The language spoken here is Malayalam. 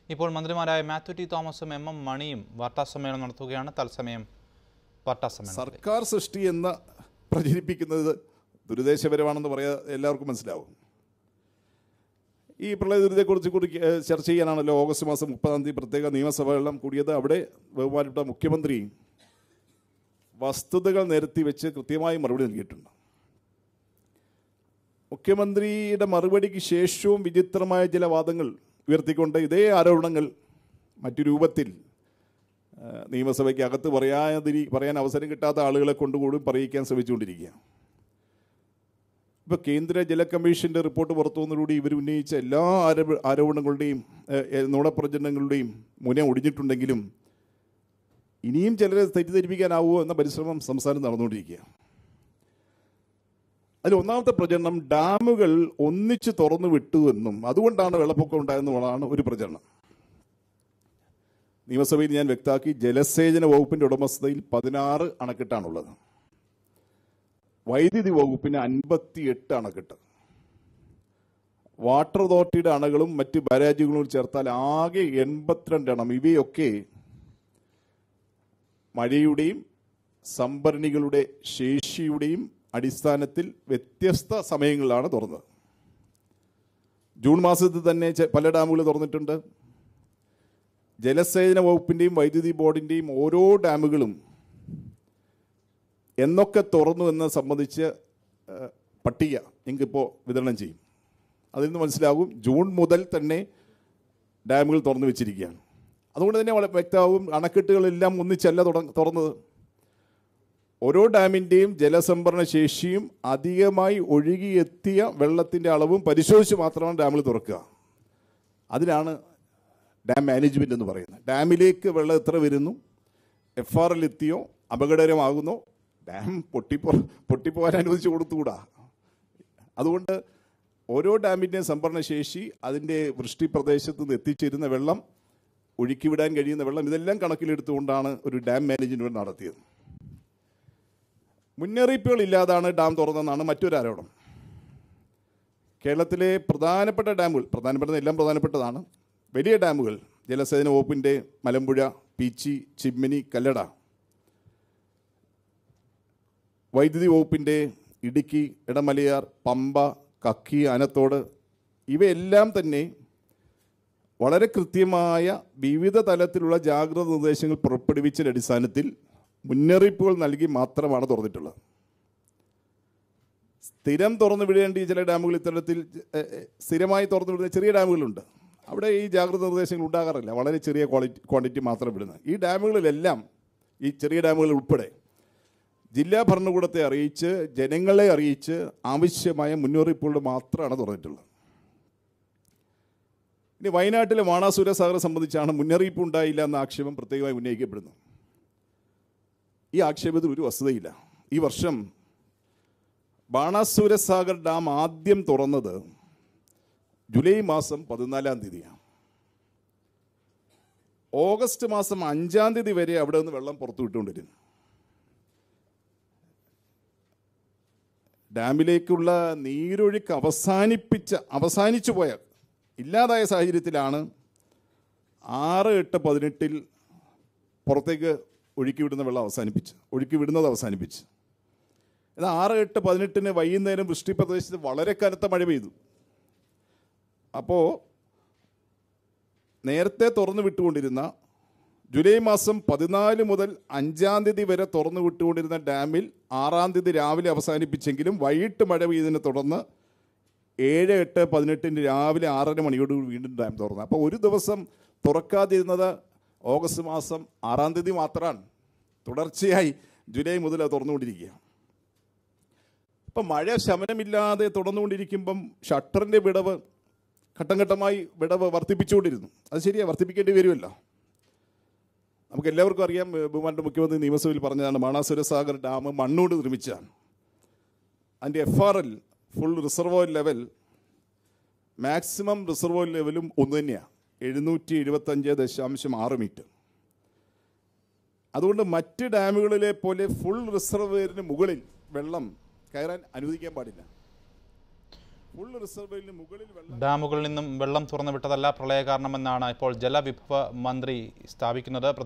ഇപ്പോൾ മന്ത്രിമാരായ മാത്യു ടി തോമസും എം എം മണിയും വാർത്താസമ്മേളനം നടത്തുകയാണ് തത്സമയം വാർത്താസമ്മേളനം സർക്കാർ സൃഷ്ടി എന്ന പ്രചരിപ്പിക്കുന്നത് ദുരുദ്ദേശപരമാണെന്ന് പറയാ എല്ലാവർക്കും മനസ്സിലാവും ഈ പ്രളയ ദുരിതത്തെക്കുറിച്ച് കൂടി ഏഹ്, ചർച്ച ചെയ്യാനാണല്ലോ ഓഗസ്റ്റ് മാസം മുപ്പതാം തീയതി പ്രത്യേക നിയമസഭകളും കൂടിയത് അവിടെ ബഹുമാനപ്പെട്ട മുഖ്യമന്ത്രി വസ്തുതകൾ നിരത്തി വെച്ച് കൃത്യമായി മറുപടി നൽകിയിട്ടുണ്ട് മുഖ്യമന്ത്രിയുടെ മറുപടിക്ക് ശേഷവും വിചിത്രമായ ചില വാദങ്ങൾ ഉയർത്തിക്കൊണ്ട് ഇതേ ആരോപണങ്ങൾ മറ്റു രൂപത്തിൽ ആ, നിയമസഭയ്ക്ക് അകത്ത് പറയാതിരി പറയാൻ അവസരം കിട്ടാത്ത ആളുകളെ കൊണ്ടുകൂടി പറയിക്കാൻ ശ്രമിച്ചുകൊണ്ടിരിക്കുക ഇപ്പോൾ കേന്ദ്ര ജല കമ്മീഷൻ്റെ റിപ്പോർട്ട് പുറത്തു വന്നതോടുകൂടി ഇവർ ഉന്നയിച്ച എല്ലാ ആരോപ ആരോപണങ്ങളുടെയും ഏ, ഏ, നുണപ്രചരണങ്ങളുടെയും മുന ഒടിഞ്ഞിട്ടുണ്ടെങ്കിലും ഇനിയും ചിലരെ തെറ്റിദ്ധരിപ്പിക്കാനാവുമോ എന്ന പരിശ്രമം സംസ്ഥാനം നടന്നുകൊണ്ടിരിക്കുക അതിൽ ഒന്നാമത്തെ പ്രചരണം ഡാമുകൾ ഒന്നിച്ച് തുറന്നു വിട്ടുവെന്നും അതുകൊണ്ടാണ് വെള്ളപ്പൊക്കം ഉണ്ടായെന്നുള്ളതാണ് ഒരു പ്രചരണം നിയമസഭയിൽ ഞാൻ വ്യക്തമാക്കി ജലസേചന വകുപ്പിന്റെ ഉടമസ്ഥതയിൽ പതിനാറ് അണക്കെട്ടാണുള്ളത് വൈദ്യുതി വകുപ്പിന് അൻപത്തിയെട്ട് അണക്കെട്ട് വാട്ടർ അതോറിറ്റിയുടെ അണകളും മറ്റ് ബാരാജുകളും ചേർത്താൽ ആകെ എൺപത്തിരണ്ട് എണ്ണം ഇവയൊക്കെ മഴയുടെയും സംഭരണികളുടെ ശേഷിയുടെയും അടിസ്ഥാനത്തിൽ വ്യത്യസ്ത സമയങ്ങളിലാണ് തുറന്നത് ജൂൺ മാസത്തിൽ തന്നെ ചെ- പല ഡാമുകൾ തുറന്നിട്ടുണ്ട് ജലസേചന വകുപ്പിൻ്റെയും വൈദ്യുതി ബോർഡിൻ്റെയും ഓരോ ഡാമുകളും എന്നൊക്കെ തുറന്നു എന്ന് സംബന്ധിച്ച് ഏഹ്, പട്ടിക ഞങ്ങൾക്കിപ്പോൾ വിതരണം ചെയ്യും അതിൽ നിന്ന് മനസ്സിലാകും ജൂൺ മുതൽ തന്നെ ഡാമുകൾ തുറന്നു വെച്ചിരിക്കുകയാണ് അതുകൊണ്ട് തന്നെ വളരെ വ്യക്തമാകും അണക്കെട്ടുകളെല്ലാം ഒന്നിച്ചല്ല തുട- തുറന്നത് ഓരോ ഡാമിൻ്റെയും ജലസംഭരണ ശേഷിയും അധികമായി ഒഴുകിയെത്തിയ വെള്ളത്തിൻ്റെ അളവും പരിശോധിച്ച് മാത്രമാണ് ഡാമുകൾ തുറക്കുക അതിനാണ് ഡാം മാനേജ്മെന്റ് എന്ന് പറയുന്നത് ഡാമിലേക്ക് വെള്ളം എത്ര വരുന്നു എഫ് ആർ എൽ എത്തിയോ അപകടകരമാകുന്നോ ഡാം പൊട്ടിപ്പോ പൊട്ടിപ്പോകാൻ അനുവദിച്ചു കൊടുത്തുകൂടാ അതുകൊണ്ട് ഓരോ ഡാമിൻ്റെയും സംഭരണ ശേഷി അതിൻ്റെ വൃഷ്ടി പ്രദേശത്ത് നിന്ന് എത്തിച്ചേരുന്ന വെള്ളം ഒഴുക്കിവിടാൻ കഴിയുന്ന വെള്ളം ഇതെല്ലാം കണക്കിലെടുത്തുകൊണ്ടാണ് ഒരു ഡാം മാനേജ്മെന്റ് നടത്തിയത് മുന്നറിയിപ്പുകൾ ഇല്ലാതാണ് ഡാം തുറന്നതെന്നാണ് മറ്റൊരു ആരോപണം കേരളത്തിലെ പ്രധാനപ്പെട്ട ഡാമുകൾ പ്രധാനപ്പെട്ട എല്ലാം പ്രധാനപ്പെട്ടതാണ് വലിയ ഡാമുകൾ ജലസേചന വകുപ്പിൻ്റെ മലമ്പുഴ പീച്ചി ചിമ്മിനി കല്ലട വൈദ്യുതി വകുപ്പിൻ്റെ ഇടുക്കി ഇടമലയാർ പമ്പ കക്കി അനത്തോട് ഇവയെല്ലാം തന്നെ വളരെ കൃത്യമായ വിവിധ തലത്തിലുള്ള ജാഗ്രത നിർദ്ദേശങ്ങൾ പുറപ്പെടുവിച്ചതിൻ്റെ അടിസ്ഥാനത്തിൽ മുന്നറിയിപ്പുകൾ നൽകി മാത്രമാണ് തുറന്നിട്ടുള്ളത് സ്ഥിരം തുറന്നു വിടേണ്ട ഈ ചില ഡാമുകൾ ഇത്തരത്തിൽ ഏ, ഏ, സ്ഥിരമായി തുറന്നു വിടുന്ന ചെറിയ ഡാമുകളുണ്ട് അവിടെ ഈ ജാഗ്രത നിർദ്ദേശങ്ങൾ ഉണ്ടാകാറില്ല വളരെ ചെറിയ ക്വാളിറ്റി ക്വാണ്ടിറ്റി മാത്രം വിടുന്നത് ഈ ഡാമുകളിലെല്ലാം ഈ ചെറിയ ഡാമുകൾ ഉൾപ്പെടെ ജില്ലാ ഭരണകൂടത്തെ അറിയിച്ച് ജനങ്ങളെ അറിയിച്ച് ആവശ്യമായ മുന്നറിയിപ്പുകൾ മാത്രമാണ് തുറന്നിട്ടുള്ളത് ഇനി വയനാട്ടിലെ മാണാസുര സാഗറെ സംബന്ധിച്ചാണ് മുന്നറിയിപ്പ് ഉണ്ടായില്ല എന്ന ആക്ഷേപം പ്രത്യേകമായി ഉന്നയിക്കപ്പെടുന്നു ഈ ആക്ഷേപത്തിൽ ഒരു വസ്തുതയില്ല ഈ വർഷം ബാണാസുര സാഗർ ഡാം ആദ്യം തുറന്നത് ജൂലൈ മാസം പതിനാലാം തീയതിയാണ് ഓഗസ്റ്റ് മാസം അഞ്ചാം തീയതി വരെ അവിടെ നിന്ന് വെള്ളം പുറത്തു വിട്ടുകൊണ്ടിരുന്നു ഡാമിലേക്കുള്ള നീരൊഴുക്ക് അവസാനിപ്പിച്ച അവസാനിച്ചു പോയ ഇല്ലാതായ സാഹചര്യത്തിലാണ് ആറ് എട്ട് പതിനെട്ടിൽ പുറത്തേക്ക് ഒഴുക്കി വിടുന്ന വെള്ളം അവസാനിപ്പിച്ച് ഒഴുക്കി വിടുന്നത് അവസാനിപ്പിച്ച് എന്നാൽ ആറ് എട്ട് പതിനെട്ടിന് വൈകുന്നേരം വൃഷ്ടി പ്രദേശത്ത് വളരെ കനത്ത മഴ പെയ്തു അപ്പോൾ നേരത്തെ തുറന്നു വിട്ടുകൊണ്ടിരുന്ന ജൂലൈ മാസം പതിനാല് മുതൽ അഞ്ചാം തീയതി വരെ തുറന്നു വിട്ടുകൊണ്ടിരുന്ന ഡാമിൽ ആറാം തീയതി രാവിലെ അവസാനിപ്പിച്ചെങ്കിലും വൈകിട്ട് മഴ പെയ്തതിനെ തുടർന്ന് ഏഴ് എട്ട് പതിനെട്ടിന് രാവിലെ ആറര മണിയോട് കൂടി വീണ്ടും ഡാം തുറന്നു അപ്പോൾ ഒരു ദിവസം തുറക്കാതിരുന്നത് ഓഗസ്റ്റ് മാസം ആറാം തീയതി മാത്രമാണ് തുടർച്ചയായി ജൂലൈ മുതൽ അത് തുറന്നുകൊണ്ടിരിക്കുക ഇപ്പം മഴ ശമനമില്ലാതെ തുടർന്നുകൊണ്ടിരിക്കുമ്പം ഷട്ടറിൻ്റെ വിടവ് ഘട്ടം ഘട്ടമായി വിടവ് വർദ്ധിപ്പിച്ചുകൊണ്ടിരുന്നു അത് ശരിയാണ് വർദ്ധിപ്പിക്കേണ്ടി വരുമല്ലോ നമുക്ക് എല്ലാവർക്കും അറിയാം ഏഹ്, ബഹുമാനന്റെ മുഖ്യമന്ത്രി നിയമസഭയിൽ പറഞ്ഞതാണ് മാണാസുര സാഗർ ഡാം മണ്ണോട് നിർമ്മിച്ചതാണ് അതിൻ്റെ F R L full reservoir level maximum reservoir ലെവലും ഒന്ന് തന്നെയാണ് എഴുന്നൂറ്റി എഴുപത്തഞ്ച് ദശാംശം ആറ് മീറ്റർ അതുകൊണ്ട് മറ്റ് ഡാമുകളിലെ പോലെ ഫുൾ റിസർവോയറിന് മുകളിൽ വെള്ളം കയറാൻ അനുവദിക്കാൻ പാടില്ല ഫുൾ റിസർവറിന് മുകളിൽ വെള്ളം ഡാമുകളിൽ നിന്നും വെള്ളം തുറന്നുവിട്ടതല്ല പ്രളയ കാരണമെന്നാണ് ഇപ്പോൾ ജലവിഭവ മന്ത്രി സ്ഥാപിക്കുന്നത്